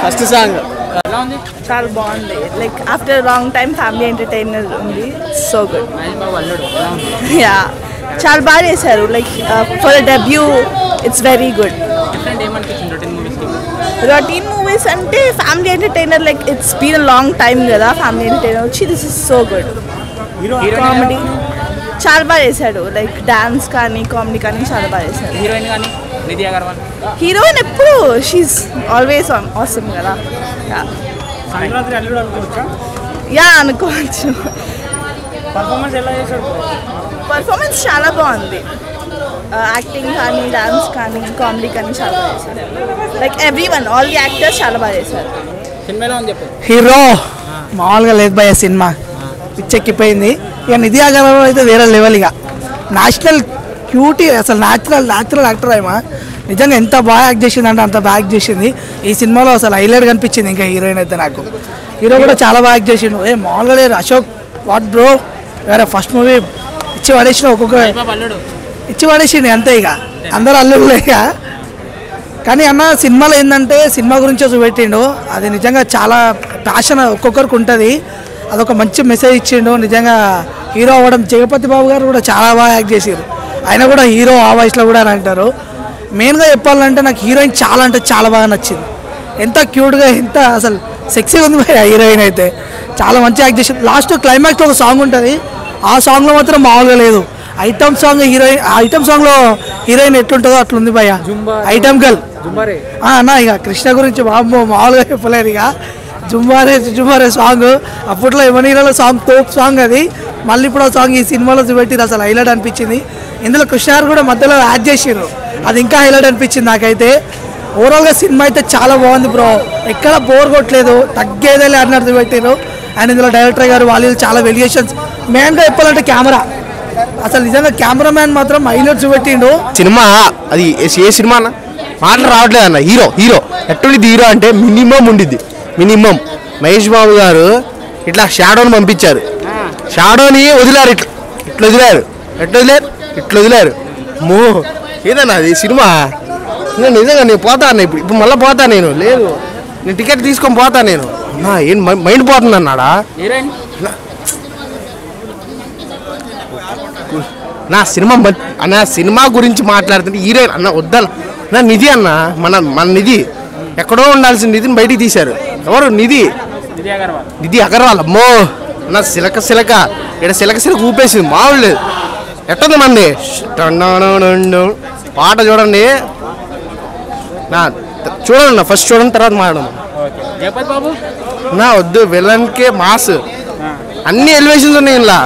First song ఎలా ఉంది చాలా బాగుంది like after long time family entertainer ఉంది సో గుడ్ మహేష్ బాబు అల్లుడు ఎలా ఉంది యా చాలా బాగా చేశారు like for debut it's very good different ఏమనిపించింది రొటీన్ మూవీస్కి రొటీన్ మూవీస్ అంటే family entertainer like it's been long time కదా ఫ్యామిలీ ఎంటర్టైనర్ వచ్చి this is so good comedy చాలా బాగా చేశాడు లైక్ డాన్స్ కానీ కామెడీ కానీ చాలా బాగా చేశాడు హీరోయిన్ కానీ నిధి అగర్వాల్ హీరోయిన్ ఎప్పుడు షీఈ్ ఆల్వేస్ ఆన్ ఆసమ్ కదా సంక్రాంతి అల్లుడు అనుకోవచ్చా యా అనుకోవచ్చు పర్ఫార్మెన్స్ ఎలా చేశాడు పర్ఫార్మెన్స్ చాలా బాగుంది యాక్టింగ్ కానీ డాన్స్ కానీ కామెడీ కానీ చాలా బాగా చేశారు like everyone all the actors చాలా బాగా చేశారు సినిమా ఎలా ఉంది చెప్పు హీరో మామూలుగా లేదు భయ సినిమా పిచ్చెక్కిపోయింది ఇక నిధి అగర్వాల్ అయితే వేరే లెవెల్ ఇక నేషనల్ క్యూటీ అసలు న్యాచురల్ న్యాచురల్ యాక్టర్ ఏమో నిజంగా ఎంత బాగా యాక్ట్ చేసింది అంటే అంత బాగా యాక్ట్ చేసింది ఈ సినిమాలో అసలు హైలైట్ కనిపించింది ఇంకా హీరోయిన్ అయితే నాకు హీరో కూడా చాలా బాగా యాక్ట్ చేసిండు ఏ మామూలుగా లేరు అశోక్ వాట్ బ్రో వేరే ఫస్ట్ మూవీ ఇచ్చి పడేసిన ఒక్కొక్క మహేష్ బాబు అల్లుడు ఇచ్చి పడేసిండు అంతే ఇక అందరు అల్లుళ్ళే ఇక కానీ అన్న సినిమాలో ఏంటంటే సినిమా గురించి చూపెట్టిండు అది నిజంగా చాలా ప్యాషన్ ఒక్కొక్కరికి ఉంటుంది అదొక మంచి మెసేజ్ ఇచ్చిండు నిజంగా హీరో అవ్వడం జగపతి బాబు గారు కూడా చాలా బాగా యాక్ట్ చేసారు ఆయన కూడా హీరో ఆ వయసులో కూడా అని అంటారు మెయిన్గా చెప్పాలంటే నాకు హీరోయిన్ చాలా అంటే చాలా బాగా నచ్చింది ఎంత క్యూట్గా ఎంత అసలు సెక్సీగా ఉంది మరి ఆ హీరోయిన్ అయితే చాలా మంచి యాక్ట్ చేసింది లాస్ట్ క్లైమాక్స్లో ఒక సాంగ్ ఉంటుంది ఆ సాంగ్లో మాత్రం మామూలుగా లేదు ఐటమ్ సాంగ్ హీరోయిన్ ఆ ఐటమ్ సాంగ్లో హీరోయిన్ ఎట్లుంటుందో అట్లుంది భయ్య ఐటమ్ గర్ల్ జుంబారే ఆ, అన్న ఇక కృష్ణ గురించి బాబు మామూలుగా చెప్పలేరు ఇక జుంబారే జుంబారే సాంగ్ అప్పట్లో యమనీలలో సాంగ్ తోప్ సాంగ్ అది మళ్ళీ ఇప్పుడు ఆ సాంగ్ ఈ సినిమాలో చూపెట్టిరు అసలు హైలైట్ అనిపించింది ఇందులో కృష్ణ గారు కూడా మధ్యలో యాడ్ చేసిర్రు అది ఇంకా హైలైట్ అనిపించింది నాకైతే ఓవరాల్గా సినిమా అయితే చాలా బాగుంది బ్రో ఎక్కడ బోర్ కొట్టలేదు తగ్గేదేలే అన్నట్టు పెట్టారు అండ్ ఇందులో డైరెక్టర్ గారు వాళ్ళు వీళ్ళు చాలా వెలిగేషన్స్ మెయిన్గా చెప్పాలంటే కెమెరా అసలు నిజంగా కెమెరామ్యాన్ మాత్రం హైలైట్ చూపెట్టిండు సినిమా అది ఏ- ఏ సినిమా అన్న మాటలు రావట్లేదు అన్న హీరో హీరో ఎట్లుండిద్ది హీరో అంటే మినిమం ఉండిద్ది మినిమం మహేష్ బాబు గారు ఇట్లా షాడోని పంపించారు షాడోని వదిలారు ఇట్లా ఇట్లా వదిలారు ఎట్లా వదిలారు ఇట్లా వదిలారు మో ఏదన్నా అది సినిమా ఇంకా నిజంగా నేను పోతా అన్న ఇప్పుడు ఇప్పుడు మళ్ళీ పోతా నేను లేదు నేను టికెట్ తీసుకొని పోతా నేను అన్నా ఏం మై- మైండ్ పోతుంది అన్నాడా హీరోయిన్ నా సినిమా మ- అన్న సినిమా గురించి మాట్లాడుతుంటే హీరోయిన్ అన్న వద్దన్న నా నిధి అన్న మన మన నిధి ఎక్కడో ఉండాల్సిన నిధిని బయటికి తీశారు ఎవరు నిధి నిధి అగర్వాల్ నిధి అగర్వాల్ అమ్మో నా సిలక సిలక ఇక్కడ సిలక సిలక ఊపేసింది మామూలు లేదు ఎట్టుంది మంది టండనడండు. పాట చూడండి నా చూడండి నా ఫస్ట్ చూడండి తర్వాత మాట్లాడదాం జగపతి బాబు నా వద్దు విలన్కే మాస్ అన్ని ఎలివేషన్స్ ఉన్నాయి ఇలా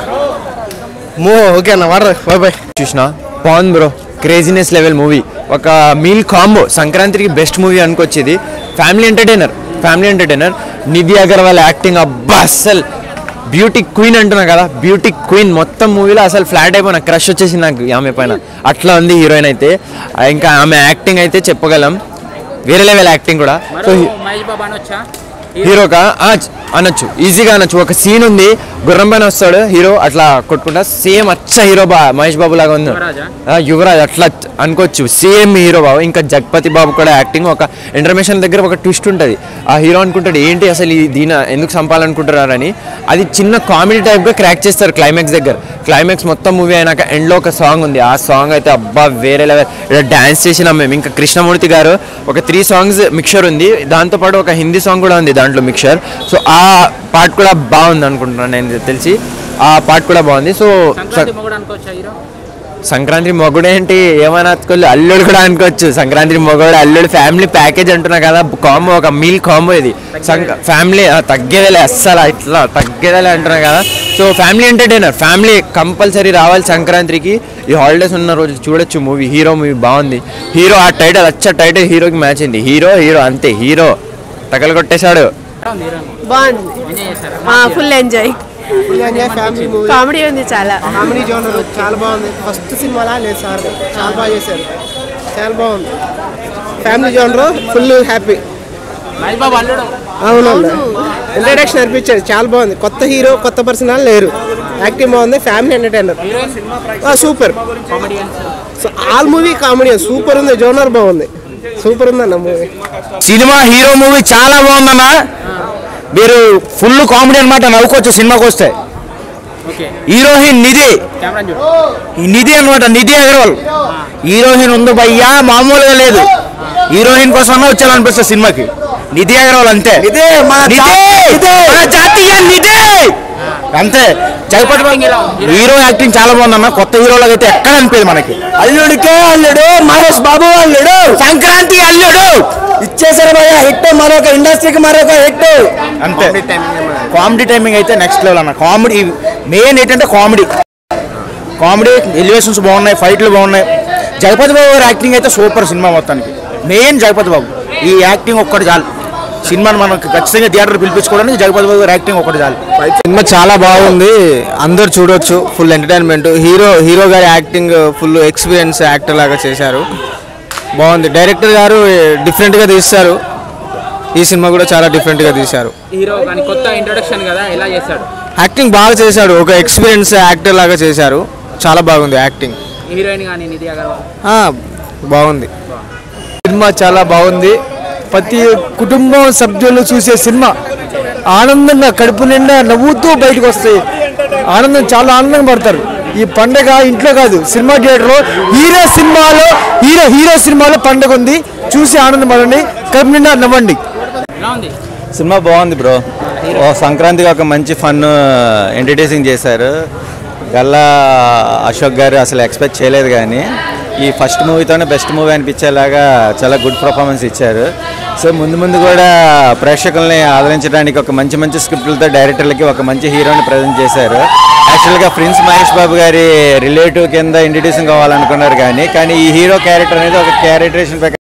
మో ఓకే అన్న వాడరు బాయ్ బాయ్ చూసిన బాగుంది బ్రో క్రేజీనెస్ లెవెల్ మూవీ ఒక మీల్ కాంబో సంక్రాంతికి బెస్ట్ మూవీ అనుకొచ్చేది family entertainer family entertainer Nidhi Agarwal acting అబ్బా అస్సలు బ్యూటీ క్వీన్ అంటున్నా కదా బ్యూటీ క్వీన్ మొత్తం మూవీలో అసలు ఫ్లాట్ అయిపోయిన క్రష్ వచ్చేసింది నాకు ఆమె పైన అట్లా ఉంది హీరోయిన్ అయితే ఆ, ఇంకా ఆమె యాక్టింగ్ అయితే చెప్పగలం వేరే లెవెల్ యాక్టింగ్ కూడా సో మరో మహేష్ బాబు అనొచ్చా హీరోగా ఆ, చ- అనొచ్చు ఈజీగా అనొచ్చు ఒక సీన్ ఉంది గుర్రం పైన వస్తాడు హీరో అట్లా కొట్టుకుంటా సేమ్ అచ్చ హీరో బా మహేష్ బాబు లాగా ఉంది యువరాజా? ఆ, యువరాజ్ అట్లా అనుకోవచ్చు సేమ్ హీరో బాబు ఇంకా జగపతి బాబు కూడా యాక్టింగ్ ఒక ఇంటర్మేషన్ దగ్గర ఒక ట్విస్ట్ ఉంటుంది ఆ హీరో అనుకుంటాడు ఏంటి అసలు ఈ దీని ఎందుకు చంపాలనుకుంటున్నారని అది చిన్న కామెడీ టైప్గా క్రాక్ చేస్తారు క్లైమాక్స్ దగ్గర క్లైమాక్స్ మొత్తం మూవీ అయినాక ఎండ్లో ఒక సాంగ్ ఉంది ఆ సాంగ్ అయితే అబ్బా వేరే లెవెల్ డాన్స్ చేసినాం మేము ఇంకా కృష్ణమూర్తి గారు ఒక త్రీ సాంగ్స్ మిక్చర్ ఉంది దాంతోపాటు ఒక హిందీ సాంగ్ కూడా ఉంది దాంట్లో మిక్చర్ సో ఆ పార్ట్ కూడా బాగుంది అనుకుంటున్నాను నేను తెలిసి ఆ పార్ట్ కూడా బాగుంది సో సంక్రాంతి మొగుడు అనుకోవచ్చా హీరో సంక్రాంతి మొగుడు ఏంటి ఏమైనా అనుకోలేదు అల్లుడు కూడా అనుకోవచ్చు సంక్రాంతి మొగుడు అల్లుడు ఫ్యామిలీ ప్యాకేజ్ అంటున్నా కదా కాంబో ఒక మీల్ కాంబో ఇది సంక ఫ్యామిలీ తగ్గేదేలే అస్సలు ఇట్లా తగ్గేదేలే అంటున్నా కదా so family entertainer family compulsory రావాలి సంక్రాంతికి ఈ హాలిడేస్ ఉన్న రోజు చూడొచ్చు మూవీ హీరో మూవీ బాగుంది హీరో ఆ టైటిల్ అచ్చ టైటిల్ హీరోకి మ్యాచ్ అయింది హీరో హీరో అంతే హీరో తగలు కొట్టేశాడు ఎలా ఉంది హీరోయిన్ బాగుంది ఎంజాయ్ చేశారా full enjoy family movie comedy ఉంది చాలా కామెడీ జోనర్ చాలా బాగుంది ఫస్ట్ సినిమాలా లేదు సార్ చాలా బాగా చేశారు చాలా బాగుంది family genre full happy Mahesh Babu అల్లుడు అవునండి ఇంట్రడక్షన్ అనిపించాడు చాలా బాగుంది కొత్త హీరో కొత్త పర్సనల్ లేరు యాక్టింగ్ బాగుంది family entertainer super comedians so all movie comedy super ఉంది జోనర్ బాగుంది సూపర్ ఉందన్న మూవీ సినిమా హీరో మూవీ చాలా బాగుందన్న మీరు ఫుల్ కామెడీ అనమాట నవ్వుకోవచ్చు సినిమాకి వస్తే ఓకే హీరోయిన్ నిధి కెమెరా చూడు ఈ నిధి అనమాట నిధి అగర్వాల్ హీరోయిన్ ఉంది భయ్యా మామూలుగా లేదు హీరోయిన్ కోసం వచ్చాలనిపిస్తుంది సినిమాకి నిధి అగర్వాల్ అంతే నిధి మన జాతీయ నిధి అంతే జగపతి హీరో యాక్టింగ్ చాలా బాగుందన్న కొత్త హీరోలకు అయితే ఎక్కడ అనిపించదు మనకి అల్లుడికే అల్లుడు మహేష్ బాబు అల్లుడు సంక్రాంతి అల్లుడు ఇచ్చేసారు భయ్య హిట్ మరొక ఇండస్ట్రీకి మరొక హిట్ అంతే కామెడీ టైమింగ్ అయితే నెక్స్ట్ లెవెల్ అన్న కామెడీ మెయిన్ ఏంటంటే కామెడీ కామెడీ ఎలివేషన్స్ బాగున్నాయి ఫైట్లు బాగున్నాయి జగపతి బాబు గారి యాక్టింగ్ అయితే సూపర్ సినిమా మొత్తానికి మెయిన్ జగపతి బాబు ఈ యాక్టింగ్ ఒక్కటి చాలు సినిమాని మనకు ఖచ్చితంగా థియేటర్ పిలిపించుకోవడానికి జగపతి బాబు గారి యాక్టింగ్ ఒక్కటి చాలు సినిమా చాలా బాగుంది అందరు చూడొచ్చు ఫుల్ ఎంటర్టైన్మెంట్ హీరో హీరో గారి యాక్టింగ్ ఫుల్ ఎక్స్పీరియన్స్ యాక్టర్ లాగా చేశారు బాగుంది డైరెక్టర్ గారు డిఫరెంట్గా తీస్తారు ఈ సినిమా కూడా చాలా డిఫరెంట్గా తీశారు హీరో కానీ కొత్త ఇంట్రొడక్షన్ కదా ఎలా చేశాడు యాక్టింగ్ బాగా చేశాడు ఒక ఎక్స్పీరియన్స్ యాక్టర్ లాగా చేశారు చాలా బాగుంది యాక్టింగ్ హీరోయిన్ కానీ నిధి అగర్వాల్ ఆ, బాగుంది సినిమా చాలా బాగుంది ప్రతి కుటుంబం సభ్యులు చూసే సినిమా ఆనందంగా కడుపు నిండా నవ్వుతూ బయటకు వస్తాయి ఆనందం చాలా ఆనందంగా పడతారు ఈ పండగ ఇంట్లో కాదు సినిమా థియేటర్లో హీరో సినిమాలో హీరో హీరో సినిమాలో పండగ ఉంది చూసి ఆనందపడండి కడుపు నిండా నవ్వండి ఎలా ఉంది సినిమా బాగుంది బ్రో ఓ సంక్రాంతికి ఒక మంచి ఫన్ ఎంటర్టైనింగ్ చేశారు గల్లా అశోక్ గారు అసలు ఎక్స్పెక్ట్ చేయలేదు కానీ ఈ ఫస్ట్ మూవీతోనే బెస్ట్ మూవీ అనిపించేలాగా చాలా గుడ్ పర్ఫార్మెన్స్ ఇచ్చారు సో ముందు ముందు కూడా ప్రేక్షకుల్ని ఆదరించడానికి ఒక మంచి మంచి స్క్రిప్టులతో డైరెక్టర్లకి ఒక మంచి హీరోని ప్రజెంట్ చేశారు యాక్చువల్గా ప్రిన్స్ మహేష్ బాబు గారి రిలేటివ్ కింద ఇంట్రడ్యూసింగ్ అవ్వాలనుకున్నారు కానీ కానీ ఈ హీరో క్యారెక్టర్ అనేది ఒక క్యారెక్టరేషన్